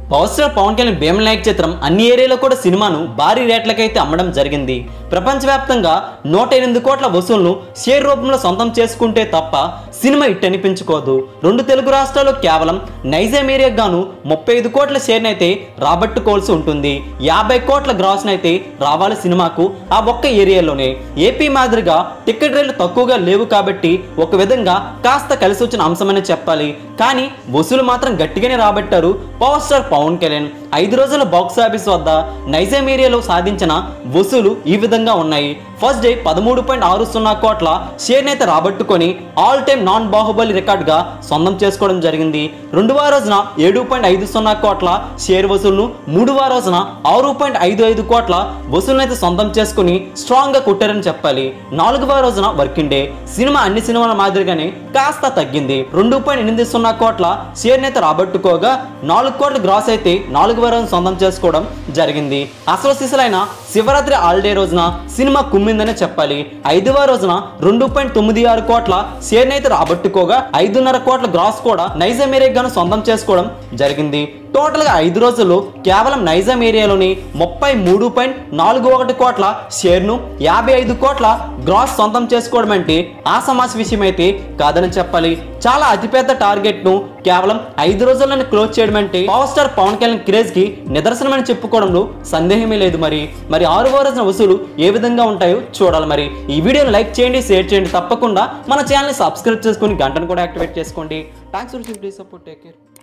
power star Pawan Kalyan Bheemla Nayak చిత్రం అన్ని ఏరియాలో కూడా సినిమాను భారీ రేట్లకైతే అమ్మడం జరిగింది ప్రపంచవ్యాప్తంగా నూట ఎనిమిది కోట్ల వసూళ్లను షేర్ రూపంలో సొంతం చేసుకుంటే తప్ప సినిమా ఇట్ అనిపించుకోదు రెండు తెలుగు రాష్ట్రాల్లో కేవలం నైజాం ఏరియాకు గాను ముప్పై ఐదు కోట్ల షేర్ని అయితే రాబట్టుకోవాల్సి ఉంటుంది యాభై కోట్ల గ్రాస్ని అయితే రావాలి సినిమాకు ఆ ఒక్క ఏరియాలోనే ఏపీ మాదిరిగా టికెట్ రేట్లు తక్కువగా లేవు కాబట్టి ఒక విధంగా కాస్త కలిసి వచ్చిన అంశమని చెప్పాలి కానీ వసూలు మాత్రం గట్టిగానే రాబట్టారు పవర్ స్టార్ పవన్ కళ్యాణ్ ఐదు రోజుల బాక్స్ ఆఫీస్ వద్ద నైజాం ఏరియాలో సాధించిన వసూలు ఈ విధంగా ఉన్నాయి ఫస్ట్ డే పదమూడు పాయింట్ ఆరు సున్నా కోట్ల షేర్ని అయితే రాబట్టుకొని ఆల్ టైమ్ నాన్ బాహుబలి రికార్డుగా సొంతం చేసుకోవడం జరిగింది రెండవ రోజున ఏడు పాయింట్ ఐదు సున్నా కోట్ల షేర్ వసూలును మూడవ రోజున ఆరు పాయింట్ ఐదు ఐదు కోట్ల వసూలును అయితే సొంతం చేసుకుని స్ట్రాంగ్ గా కొట్టారని చెప్పాలి నాలుగవ రోజున వర్కింగ్ డే సినిమా అన్ని సినిమాల మాదిరిగానే కాస్త తగ్గింది రెండు పాయింట్ ఎనిమిది సున్నా కోట్ల షేర్ని అయితే రాబట్టుకోగా నాలుగు కోట్ల గ్రాస్ అయితే నాలుగవ రోజున సొంతం చేసుకోవడం జరిగింది అసలు సిసలైన శివరాత్రి హాలిడే రోజున సినిమా కుమ్మిందనే చెప్పాలి ఐదవ రోజున రెండు పాయింట్ తొమ్మిది ఆరు కోట్ల షేర్ని అయితే రాబట్టుకోగా ఐదున్నర కోట్ల గ్రాస్ కూడా నైజాం ఏరియాగాను సొంతం చేసుకోవడం జరిగింది టోటల్ గా ఐదు రోజుల్లో కేవలం నైజాం ఏరియాలోని ముప్పై మూడు పాయింట్ నాలుగు ఒకటి కోట్ల షేర్ను యాభై ఐదు కోట్ల గ్రాస్ సొంతం చేసుకోవడం అంటే ఆ సమాజ విషయం అయితే కాదని చెప్పాలి చాలా అతిపెద్ద టార్గెట్ ను కేవలం ఐదు రోజుల్లోనే క్లోజ్ చేయడం అంటే power star Pawan Kalyan craze కి నిదర్శనమని చెప్పుకోవడంలో సందేహమే లేదు మరి మరి ఆరు రోజున వసూలు ఏ విధంగా ఉంటాయో చూడాలి మరి ఈ వీడియోని లైక్ చేయండి షేర్ చేయండి తప్పకుండా మన ఛానల్ని సబ్స్క్రైబ్ చేసుకుని గంటను కూడా యాక్టివేట్ చేసుకోండి thanks for support take care